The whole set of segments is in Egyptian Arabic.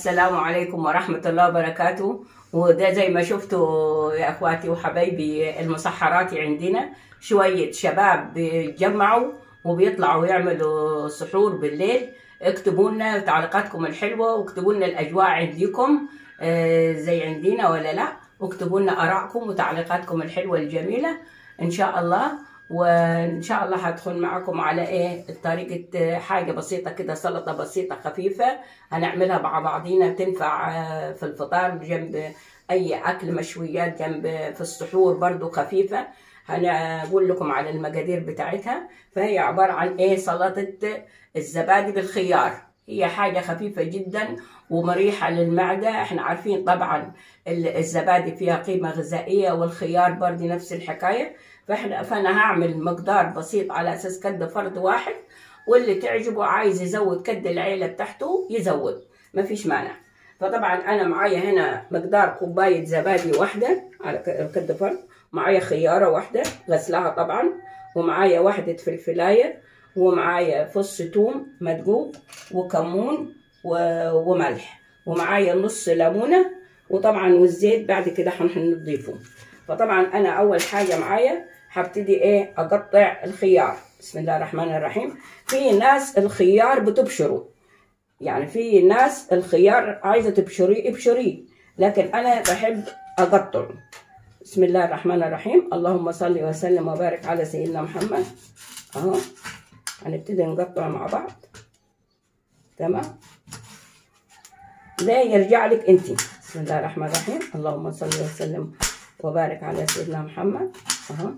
السلام عليكم ورحمة الله وبركاته وده زي ما شفتوا يا اخواتي وحبايبي المسحراتي عندنا شوية شباب بيتجمعوا وبيطلعوا يعملوا سحور بالليل اكتبوا لنا تعليقاتكم الحلوة واكتبوا لنا الأجواء عندكم آه، زي عندنا ولا لا واكتبوا لنا آرائكم وتعليقاتكم الحلوة الجميلة إن شاء الله وإن شاء الله هدخل معكم على إيه طريقة آه، حاجة بسيطة كده سلطة بسيطة خفيفة هنعملها مع بعضينا تنفع آه، في الفطار جنب أي أكل مشويات جنب في السحور برضو خفيفة هنقول لكم على المقادير بتاعتها فهي عبارة عن إيه سلطة الزبادي بالخيار هي حاجة خفيفة جدا ومريحة للمعدة احنا عارفين طبعا ال- الزبادي فيها قيمة غذائية والخيار برضه نفس الحكاية فاحنا فانا هعمل مقدار بسيط على اساس كد فرد واحد واللي تعجبه عايز يزود كد العيلة بتاعته يزود مفيش مانع فطبعا انا معايا هنا مقدار كوباية زبادي واحدة على ك- كد فرد معايا خيارة واحدة غسلها طبعا ومعايا واحدة فلفلاية ومعايا فص توم مدقوق وكمون و- وملح ومعايا نص ليمونة وطبعا والزيت بعد كده هنضيفه فطبعا انا اول حاجة معايا هبتدي ايه اقطع الخيار بسم الله الرحمن الرحيم في ناس الخيار بتبشره يعني في ناس الخيار عايزة تبشريه ابشريه لكن انا بحب اقطعه بسم الله الرحمن الرحيم اللهم صل وسلم وبارك على سيدنا محمد اهو هنبتدي نقطع مع بعض تمام ده يرجع لك انت بسم الله الرحمن الرحيم اللهم صل وسلم وبارك على سيدنا محمد اهو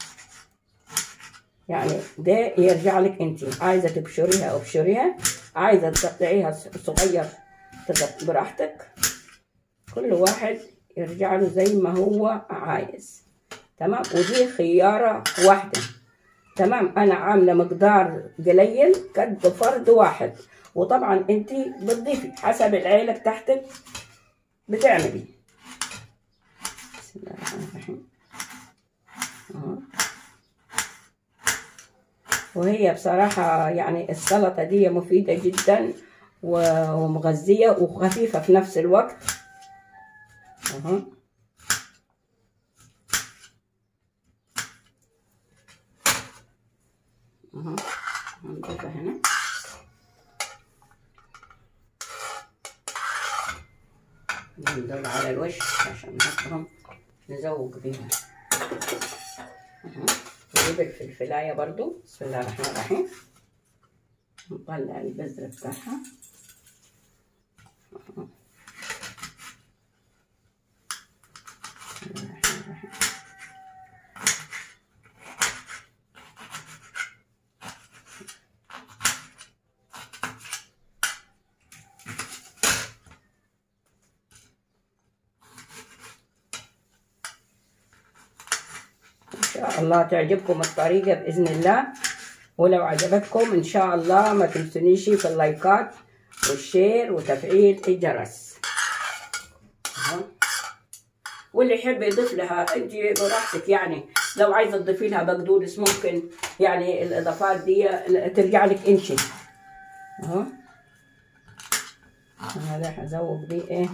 يعني ده يرجع لك انت عايزه تبشريها ابشريها عايزه تقطعيها صغير تقط- براحتك كل واحد يرجع له زي ما هو عايز تمام ودي خياره واحده تمام انا عامله مقدار قليل قد فرد واحد وطبعا انت بتضيفي حسب العيله بتاعتك بتعملي بسم الله الرحمن الرحيم أهو. وهي بصراحة يعني السلطة دي مفيدة جدا و- ومغذية وخفيفة في نفس الوقت أهو أهو هنضيفها هنا ندور على الوش عشان نحطهم نزوق بيها أهو. نجيب الفلفلاية برضو بسم الله الرحمن الرحيم نطلع البذرة بتاعها أهو. بسم الله الرحمن الرحيم إن شاء الله تعجبكم الطريقة بإذن الله ولو عجبتكم إن شاء الله ما تنسونيش في اللايكات والشير وتفعيل الجرس أهو. واللي يحب يضيف لها انت براحتك يعني لو عايزه تضيفي لها بقدونس ممكن يعني الاضافات دي ترجع لك انت اهو هذا هزوق دي ايه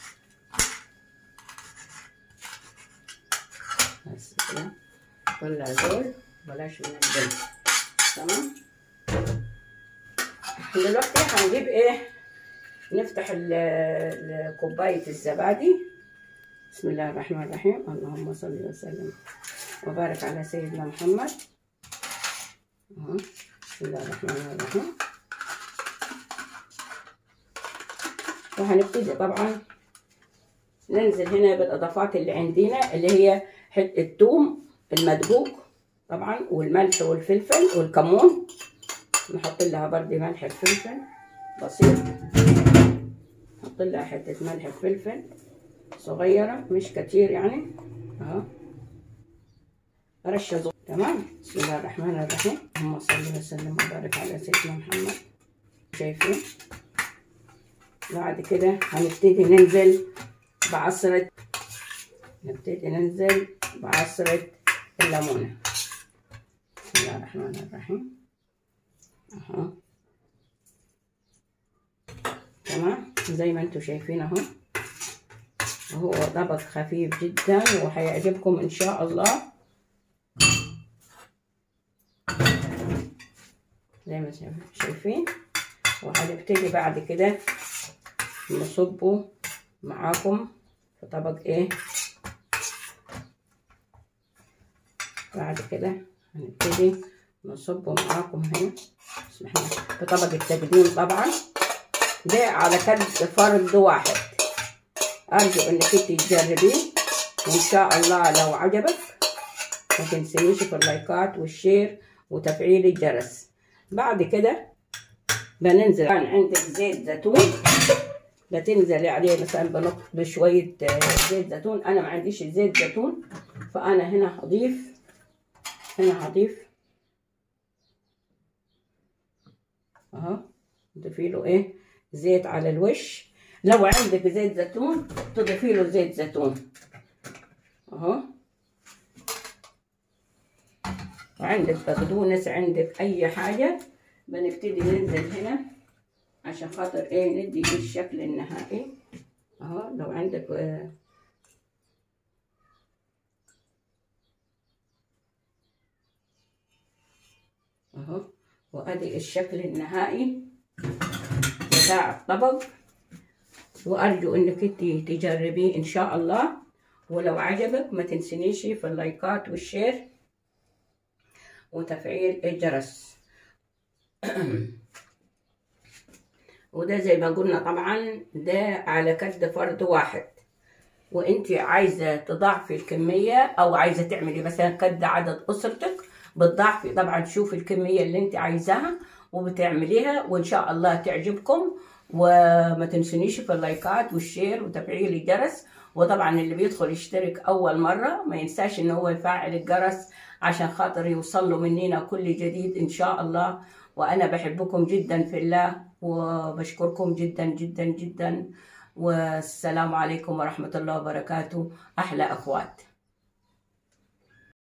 بس كده طلع دول بلاش من الدم تمام دلوقتي هنجيب ايه نفتح ال- ال- كوباية الزبادي بسم الله الرحمن الرحيم اللهم صل وسلم وبارك على سيدنا محمد أهو. بسم الله الرحمن الرحيم وهنبتدي طبعا ننزل هنا بالاضافات اللي عندنا اللي هي حت- الثوم المدقوق طبعا والملح والفلفل والكمون نحط لها برضه ملح الفلفل بسيط نحط لها حته ملح الفلفل صغيره مش كتير يعني اهو رشه صغيرة. تمام بسم الله الرحمن الرحيم اللهم صل وسلم وبارك على سيدنا محمد شايفين بعد كده هنبتدي ننزل بعصرة نبتدي ننزل بعصرة الليمونة بسم الله الرحمن الرحيم اهو تمام زي ما انتم شايفين اهو هو طبق خفيف جدا وهيعجبكم ان شاء الله زي ما شايفين وهنبتدي بعد كده نصبه معاكم في طبق ايه بعد كده هنبتدي نصبه معاكم هنا بسم الله في طبق التقديم طبعا ده على كد فرد واحد ارجو انك انت تجربيه وان شاء الله لو عجبك ما تنسينيش في اللايكات والشير وتفعيل الجرس بعد كده بننزل كان عندك زيت زيتون بتنزلي عليه مثلا بنقط بشوية زيت زيتون أنا ما عنديش زيت زيتون فأنا هنا هضيف هنا هضيف أهو تضيفي له إيه زيت على الوش لو عندك زيت زيتون تضيفي له زيت زيتون أهو وعندك بقدونس عندك أي حاجة بنبتدي ننزل هنا عشان خاطر ايه ندي الشكل النهائي اهو لو عندك آه اهو وادي الشكل النهائي بتاع الطبق وارجو انك انت تجربيه ان شاء الله ولو عجبك ما تنسنيش في اللايكات والشير وتفعيل الجرس وده زي ما قلنا طبعا ده على كد فرد واحد وانت عايزة تضاعفي الكمية او عايزة تعملي مثلا كد عدد اسرتك بتضاعفي طبعا تشوفي الكمية اللي انت عايزاها وبتعمليها وان شاء الله تعجبكم وما تنسونيش في اللايكات والشير وتفعيل الجرس وطبعا اللي بيدخل يشترك اول مرة ما ينساش ان هو يفعل الجرس عشان خاطر يوصل له مننا كل جديد ان شاء الله وانا بحبكم جدا في الله وبشكركم جدا جدا جدا والسلام عليكم ورحمة الله وبركاته أحلى أخوات